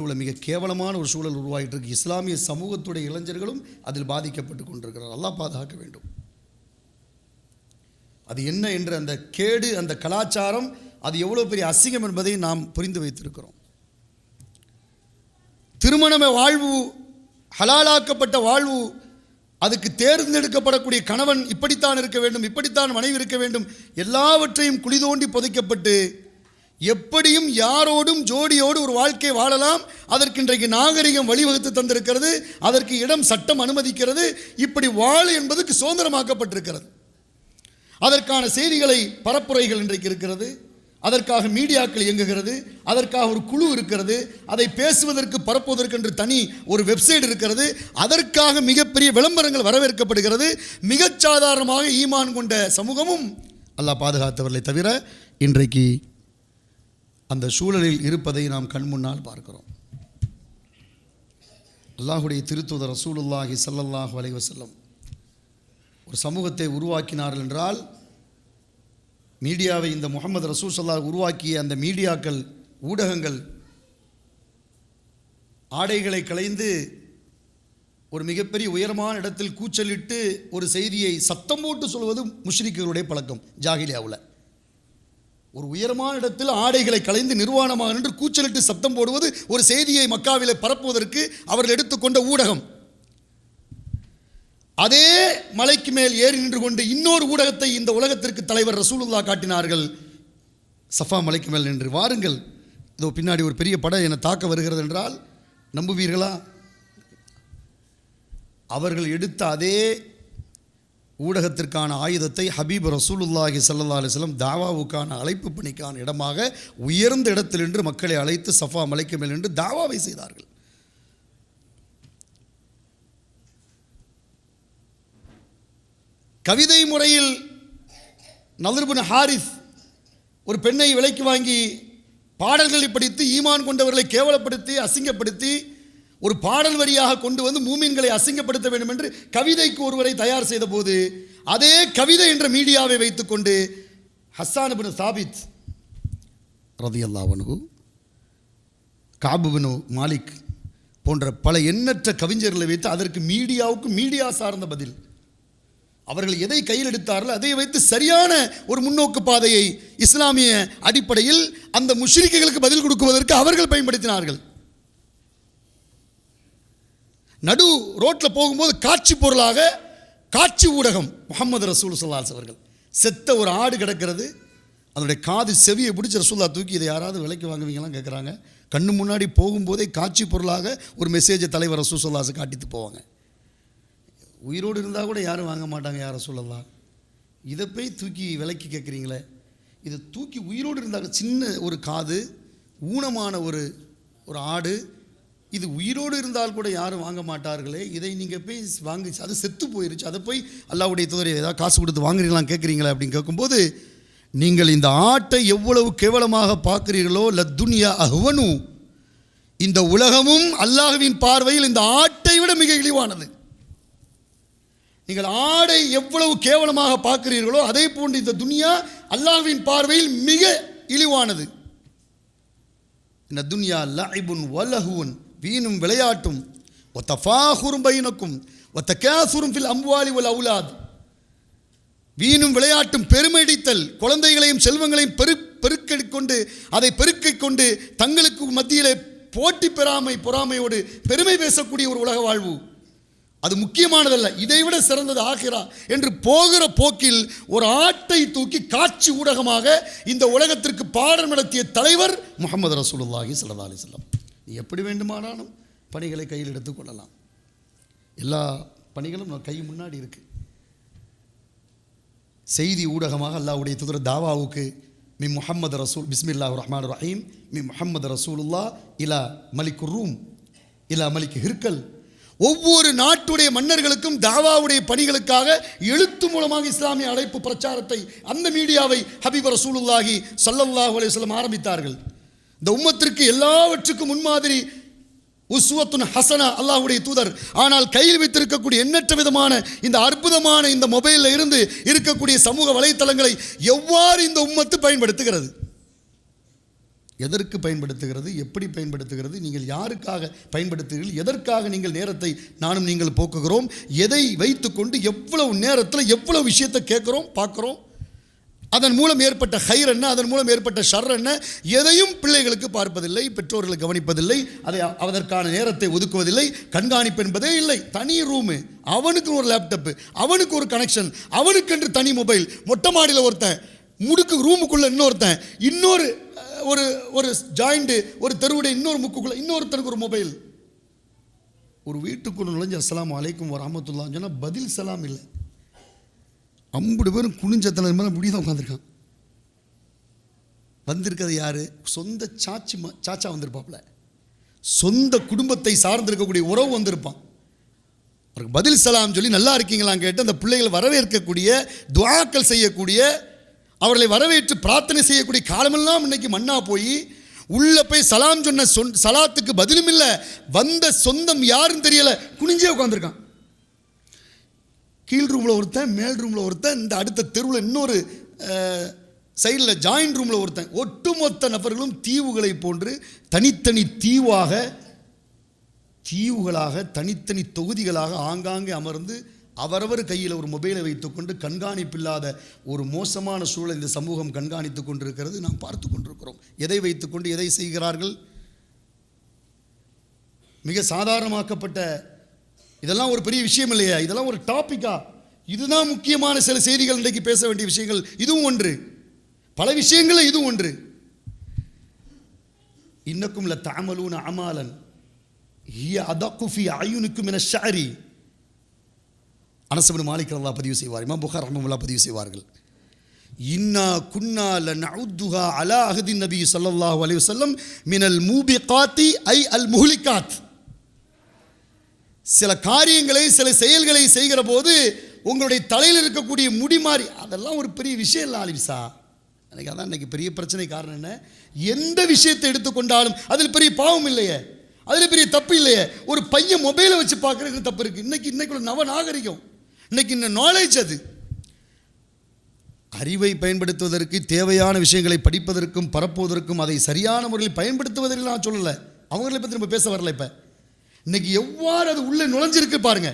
உள்ள மிக கேவலமான ஒரு சூழல் உருவாகிட்டு இருக்கு இஸ்லாமிய சமூகத்துடைய இளைஞர்களும் அதில் பாதிக்கப்பட்டு கொண்டிருக்கிறார் அல்லாஹ் பாதுகாக்க வேண்டும் அது என்ன என்ற அந்த கேடு அந்த கலாச்சாரம் அது எவ்வளோ பெரிய அசிங்கம் என்பதை நாம் புரிந்து வைத்திருக்கிறோம் திருமண வாழ்வு ஹலாலாக்கப்பட்ட வாழ்வு அதுக்கு தேர்ந்தெடுக்கப்படக்கூடிய கணவன் இப்படித்தான் இருக்க வேண்டும் இப்படித்தான் மனைவி இருக்க வேண்டும் எல்லாவற்றையும் குழி தோண்டி புதைக்கப்பட்டு எப்படியும் யாரோடும் ஜோடியோடு ஒரு வாழ்க்கை வாழலாம் அதற்கு இன்றைக்கு நாகரிகம் வழிவகுத்து தந்திருக்கிறது அதற்கு இடம் சட்டம் அனுமதிக்கிறது இப்படி வாழு என்பதுக்கு சுதந்திரமாக்கப்பட்டிருக்கிறது அதற்கான செய்திகளை பரப்புரைகள் இன்றைக்கு இருக்கிறது அதற்காக மீடியாக்கள் இயங்குகிறது அதற்காக ஒரு குழு இருக்கிறது அதை பேசுவதற்கு பரப்புவதற்கு என்று தனி ஒரு வெப்சைட் இருக்கிறது அதற்காக மிகப்பெரிய விளம்பரங்கள் வரவேற்கப்படுகிறது மிகச் சாதாரணமாக ஈமான் கொண்ட சமூகமும் அல்லாஹ் பாதுகாத்தவர்களை தவிர இன்றைக்கு அந்த சூழலில் இருப்பதை நாம் கண் முன்னால் பார்க்கிறோம் அல்லாஹுடைய திருத்தூதர் ரசூலுல்லாஹி ஸல்லல்லாஹு அலைஹி வஸல்லம் ஒரு சமூகத்தை உருவாக்கினார்கள் என்றால் மீடியாவை இந்த முகமது ரசூல் சல்லாஹ் உருவாக்கிய அந்த மீடியாக்கள் ஊடகங்கள் ஆடைகளை களைந்து ஒரு மிகப்பெரிய உயரமான இடத்தில் கூச்சலிட்டு ஒரு செய்தியை சத்தம் போட்டு சொல்வது முஷ்ரிக்குகளுடைய பழக்கம் ஜாகிலியாவில் ஒரு உயரமான இடத்தில் ஆடைகளை களைந்து நிர்வாணமாக நின்று கூச்சலிட்டு சத்தம் போடுவது ஒரு செய்தியை மக்காவிலே பரப்புவதற்கு அவர்கள் எடுத்துக்கொண்ட ஊடகம் அதே மலைக்கு மேல் ஏறி நின்று கொண்டு இன்னொரு ஊடகத்தை இந்த உலகத்திற்கு தலைவர் ரசூலுல்லா காட்டினார்கள் சஃபா மலைக்கு மேல் நின்று வாருங்கள் இதோ பின்னாடி ஒரு பெரிய படம் என்னை தாக்க வருகிறது என்றால் நம்புவீர்களா அவர்கள் எடுத்த அதே ஊடகத்திற்கான ஆயுதத்தை ஹபீப் ரசூலுல்லாஹி ஸல்லல்லாஹு அலைஹி வஸல்லம் தாவாவுக்கான அழைப்பு பணிக்கான இடமாக உயர்ந்த இடத்தில் நின்று மக்களை அழைத்து சஃபா மலைக்கு மேல் நின்று தாவாவை செய்தார்கள் கவிதை முறையில் நலர்பின் ஹாரிஸ் ஒரு பெண்ணை விலைக்கு வாங்கி பாடல்களை படித்து ஈமான் கொண்டவர்களை கேவலப்படுத்தி அசிங்கப்படுத்தி ஒரு பாடல் வரியாக கொண்டு வந்து மூமின்களை அசிங்கப்படுத்த வேண்டும் என்று கவிதைக்கு ஒருவரை தயார் செய்த போது அதே கவிதை என்ற மீடியாவை வைத்துக்கொண்டு ஹஸ்ஸான் பின் சாபித் ரதி அல்லாவனு காபுபினு மாலிக் போன்ற பல எண்ணற்ற கவிஞர்களை வைத்து அதற்கு மீடியாவுக்கு மீடியா சார்ந்த பதில் அவர்கள் எதை கையில் எடுத்தார்களோ அதை வைத்து சரியான ஒரு முன்னோக்கு பாதையை இஸ்லாமிய அடிப்படையில் அந்த முஷ்ரிக்குகளுக்கு பதில் கொடுக்குவதற்கு அவர்கள் பயன்படுத்தினார்கள் நடு ரோட்டில் போகும்போது காட்சி பொருளாக காட்சி ஊடகம் முகமது ரசூல் சொல்லாஸ் அவர்கள் செத்த ஒரு ஆடு கிடக்கிறது அதனுடைய காது செவியை பிடிச்சி ரசூல்லா தூக்கி இதை யாராவது விலைக்கு வாங்குவீங்களாம் கேட்குறாங்க கண்ணு முன்னாடி போகும்போதே காட்சி பொருளாக ஒரு மெசேஜை தலைவர் ரசூல் சொல்லாஸை காட்டிட்டு போவாங்க உயிரோடு இருந்தால் கூட யாரும் வாங்க மாட்டாங்க யாரை சொல்லலாம் இதை போய் தூக்கி விலைக்கு கேட்குறீங்களே இதை தூக்கி உயிரோடு இருந்தாங்க சின்ன ஒரு காது ஊனமான ஒரு ஒரு ஆடு இது உயிரோடு இருந்தால் கூட யாரும் வாங்க மாட்டார்களே இதை நீங்கள் போய் வாங்கி அது செத்து போயிருச்சு அதை போய் அல்லாவுடைய தூதரை ஏதாவது காசு கொடுத்து வாங்குறீங்களா கேட்குறீங்களா அப்படின்னு கேட்கும்போது நீங்கள் இந்த ஆட்டை எவ்வளவு கேவலமாக பார்க்குறீர்களோ லத்துனியா அஹ்வனு இந்த உலகமும் அல்லாஹ்வின் பார்வையில் இந்த ஆட்டை விட மிக இழிவானது நீங்கள் ஆடை எவ்வளவு கேவலமாக பார்க்கிறீர்களோ அதே போன்று இந்த துனியா அல்லாஹ்வின் பார்வையில் மிக இழிவானது இந்த துன்யா லைபுன் வலஹுவன் வீணும் விளையாட்டும் ஒத்த ஃபாஹுரும் பைனக்கும் ஒத்த கேசுரும் ஃபில் அம்வாலி வல் அவுலாத் வீணும் விளையாட்டும் பெருமையடித்தல் குழந்தைகளையும் செல்வங்களையும் பெரு பெருக்கெடுக் கொண்டு அதை பெருக்கிக் கொண்டு தங்களுக்கு மத்தியிலே போட்டி பெறாமை பொறாமையோடு பெருமை பேசக்கூடிய ஒரு உலக வாழ்வு அது முக்கியமானதல்ல இதைவிட சிறந்தது ஆகிறா என்று போகிற போக்கில் ஒரு ஆட்டை தூக்கி காட்சி ஊடகமாக இந்த உலகத்திற்கு பாடம் நடத்திய தலைவர் முகமது ரசூலுல்லாஹி ஸல்லல்லாஹு அலைஹி வஸல்லம் நீ எப்படி வேண்டுமானாலும் பணிகளை கையில் எடுத்துக்கொள்ளலாம் எல்லா பணிகளும் நம்ம கை முன்னாடி இருக்கு செய்தி ஊடகமாக அல்லாஹ்வுடைய தூதர் தாவாவுக்கு மி முஹம்மது ரசூல் பிஸ்மில்லாஹ் ரஹ்மான் ரஹீம் மி முஹம்மது ரசூலுல்லா இலா மலிக் ரூம் இலா மலிக் ஹிர்கல் ஒவ்வொரு நாட்டுடைய மன்னர்களுக்கும் தாவாவுடைய பணிகளுக்காக எழுத்து மூலமாக இஸ்லாமிய அழைப்பு பிரச்சாரத்தை அந்த மீடியாவை ஹபீப் ரசூலுல்லாஹி ஸல்லல்லாஹு அலைஹி வஸல்லம் ஆரம்பித்தார்கள் இந்த உம்மத்திற்கு எல்லாவற்றுக்கும் முன்மாதிரி உஸ்வத்துன் ஹசனா அல்லாஹ்வுடைய தூதர் ஆனால் கையில் வைத்திருக்கக்கூடிய எண்ணற்ற விதமான இந்த அற்புதமான இந்த மொபைலில் இருந்து இருக்கக்கூடிய சமூக வலைத்தளங்களை எவ்வாறு இந்த உம்மத்து பயன்படுத்துகிறது எதற்கு பயன்படுத்துகிறது எப்படி பயன்படுத்துகிறது நீங்கள் யாருக்காக பயன்படுத்துகிறீர்கள் எதற்காக நீங்கள் நேரத்தை நானும் நீங்கள் போக்குகிறோம் எதை வைத்துக்கொண்டு எவ்வளவு நேரத்தில் எவ்வளவு விஷயத்தை கேட்குறோம் பார்க்குறோம் அதன் மூலம் ஏற்பட்ட ஹைர் என்ன அதன் மூலம் ஏற்பட்ட ஷர் என்ன எதையும் பிள்ளைகளுக்கு பார்ப்பதில்லை பெற்றோர்கள் கவனிப்பதில்லை அதை அ- அதற்கான நேரத்தை ஒதுக்குவதில்லை கண்காணிப்பு என்பதே இல்லை தனி ரூமு அவனுக்கு ஒரு லேப்டாப்பு அவனுக்கு ஒரு கனெக்ஷன் அவனுக்கென்று தனி மொபைல் மொட்டை மாடியில் ஒருத்தன் முடுக்கு ரூமுக்குள்ளே இன்னொருத்தன் இன்னொரு அஹ், ஒரு ஒரு ஜாயிண்ட்டு ஒரு தெருவுடைய இன்னொரு முக்குக்குள்ளே இன்னொருத்தனுக்கு ஒரு மொபைல் ஒரு வீட்டுக்குள்ள நுழைஞ்சு அஸ்ஸலாமு அலைக்கும் வரமத்துல்லான்னு சொன்னால் பதில் சலாம் இல்லை ஐம்பது பேரும் குனிஞ்சத்தனை மேலே முடிதான் உட்காந்துருக்கான் வந்திருக்கிறது யாரு சொந்த சாச்சி ம- சாச்சா வந்திருப்பாப்புல சொந்த குடும்பத்தை சார்ந்திருக்கக்கூடிய உறவு வந்திருப்பான் அவருக்கு பதில் சலாம் சொல்லி நல்லா இருக்கீங்களான்னு கேட்டு அந்த பிள்ளைகளை வரவேற்கக்கூடிய துவாக்கள் செய்யக்கூடிய அவர்களை வரவேற்று பிரார்த்தனை செய்யக்கூடிய காலமெல்லாம் இன்னைக்கு மண்ணா போய் உள்ள போய் சலாம் சொன்ன சொன் சலாத்துக்கு பதிலும் இல்லை வந்த சொந்தம் யாருன்னு தெரியல குனிஞ்சே உட்காந்துருக்கான் கீழ் ரூமில் ஒருத்தன் மேல் ரூமில் ஒருத்தன் இந்த அடுத்த தெருவில் இன்னொரு சைடில் ஜாயிண்ட் ரூமில் ஒருத்தன் ஒட்டுமொத்த நபர்களும் தீவுகளை போன்று தனித்தனி தீவாக தீவுகளாக தனித்தனி தொகுதிகளாக ஆங்காங்கே அமர்ந்து அவரவர் கையில் ஒரு மொபைலை வைத்துக்கொண்டு கண்காணிப்பில்லாத ஒரு மோசமான சூழல் இந்த சமூகம் கண்காணித்து கொண்டிருக்கிறது நாம் பார்த்து கொண்டிருக்கிறோம் எதை வைத்துக்கொண்டு எதை செய்கிறார்கள் மிக சாதாரணமாக்கப்பட்ட இதெல்லாம் ஒரு பெரிய விஷயம் இல்லையா இதெல்லாம் ஒரு டாபிக்கா இதுதான் முக்கியமான சில செய்திகள் இன்றைக்கு பேச வேண்டிய விஷயங்கள் இதுவும் ஒன்று பல விஷயங்கள் இதுவும் ஒன்று இன்னக்கும் ல தாமலூன அமாலன் ஹிய அதக்கு ஃபி அயுனுக்கும் என ஷாரி அனசபின் மாலிக் அல்லாஹ் பதிவு செய்வார் இமாம் புகார் ரஹ்மத்துல்லாஹ் பதிவு செய்வார்கள் இன்னா குன்னா லனஉத்துஹா அலா அஹதின் நபி ஸல்லல்லாஹு அலைஹி வஸல்லம் மினல் மூபிகாத்தி ஐ அல் முஹ்லிகாத் சில காரியங்களை சில செயல்களை செய்கிற போது உங்களுடைய தலையில் இருக்கக்கூடிய முடி மாறி அதெல்லாம் ஒரு பெரிய விஷயம் இல்லை ஆலிப்சா எனக்கு அதான் இன்னைக்கு பெரிய பிரச்சனை காரணம் என்ன எந்த விஷயத்தை எடுத்துக்கொண்டாலும் அதில் பெரிய பாவம் இல்லையே அதில் பெரிய தப்பு இல்லையே ஒரு பையன் மொபைலை வச்சு பார்க்குறதுக்கு தப்பு இருக்குது இன்னைக்கு இன்னைக்குள்ள நவ நாகரிகம் இன்னைக்கு இந்த நாலேஜ் அது அறிவை பயன்படுத்துவதற்கு தேவையான விஷயங்களை படிப்பதற்கும் பரப்புவதற்கும் அதை சரியான முறையில் பயன்படுத்துவதில் நான் சொல்லலை அவங்களை பற்றி நம்ம பேச வரல இப்போ இன்னைக்கு எவ்வாறு அது உள்ளே நுழைஞ்சிருக்கு பாருங்க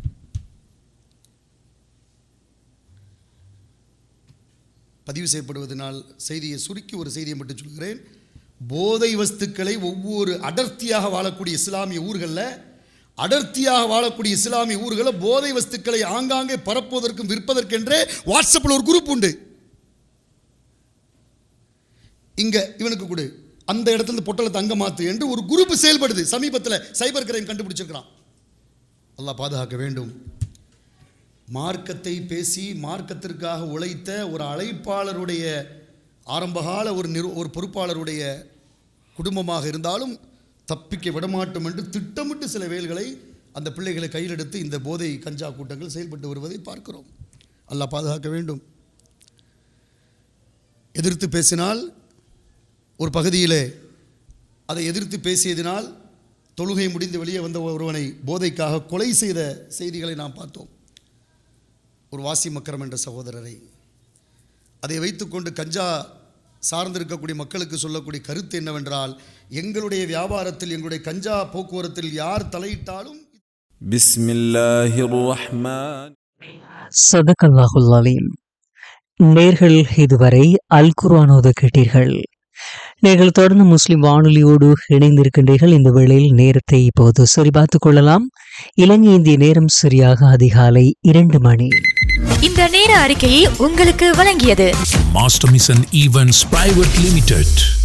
பதிவு செய்யப்படுவதனால் செய்தியை சுருக்கி ஒரு செய்தியை மட்டும் சொல்கிறேன் போதை வஸ்துக்களை ஒவ்வொரு அடர்த்தியாக வாழக்கூடிய இஸ்லாமிய ஊர்களில் அடர்த்தியாக வாழக்கூடிய இஸ்லாமிய ஊர்களில் போதை வஸ்துக்களை ஆங்காங்கே பரப்புவதற்கும் விற்பதற்கென்றே வாட்ஸ்அப்பில் ஒரு குரூப் உண்டு இங்க இவனுக்கு கொடு அந்த இடத்துல இருந்து பொட்டலத்தை அங்க மாத்து என்று ஒரு குரூப் செயல்படுது சமீபத்தில் சைபர் கிரைம் கண்டுபிடிச்சிருக்கிறான் அல்லாஹ் பாதுகாக்க வேண்டும் மார்க்கத்தை பேசி மார்க்கத்திற்காக உழைத்த ஒரு அழைப்பாளருடைய ஆரம்பகால ஒரு நிறு ஒரு பொறுப்பாளருடைய குடும்பமாக இருந்தாலும் தப்பிக்க விடமாட்டோம் என்று திட்டமிட்டு சில வேல்களை அந்த பிள்ளைகளை கையில் எடுத்து இந்த போதை கஞ்சா கூட்டங்கள் செயல்பட்டு வருவதை பார்க்கிறோம் அல்லாஹ் பாதுகாக்க வேண்டும் எதிர்த்து பேசினால் ஒரு பகுதியிலே அதை எதிர்த்து பேசியதினால் தொழுகை முடிந்து வெளியே வந்த ஒருவனை போதைக்காக கொலை செய்த செய்திகளை நாம் பார்த்தோம் ஒரு வாசி மக்கரம் என்ற சகோதரரை அதை வைத்துக்கொண்டு கஞ்சா சார்ந்திருக்கக்கூடிய மக்களுக்கு சொல்லக்கூடிய கருத்து என்னவென்றால் எங்களுடைய வியாபாரத்தில் எங்களுடைய கஞ்சா போக்குவரத்தில் யார் தலையிட்டாலும் بسم الله الرحمن சதகல்லாஹுல் அலீம் நேர்கள் இதுவரை அல் குர்ஆனோத கேட்டீர்கள் நீங்கள் தொடர்ந்து முஸ்லிம் வானொலியோடு இணைந்திருக்கின்றீர்கள் இந்த வேளையில் நேரத்தை இப்போது சரிபார்த்துக் கொள்ளலாம் இலங்கை இந்திய நேரம் சரியாக அதிகாலை இரண்டு மணி இந்த நேர அறிக்கையை உங்களுக்கு வழங்கியது Master Mission Events Private Limited.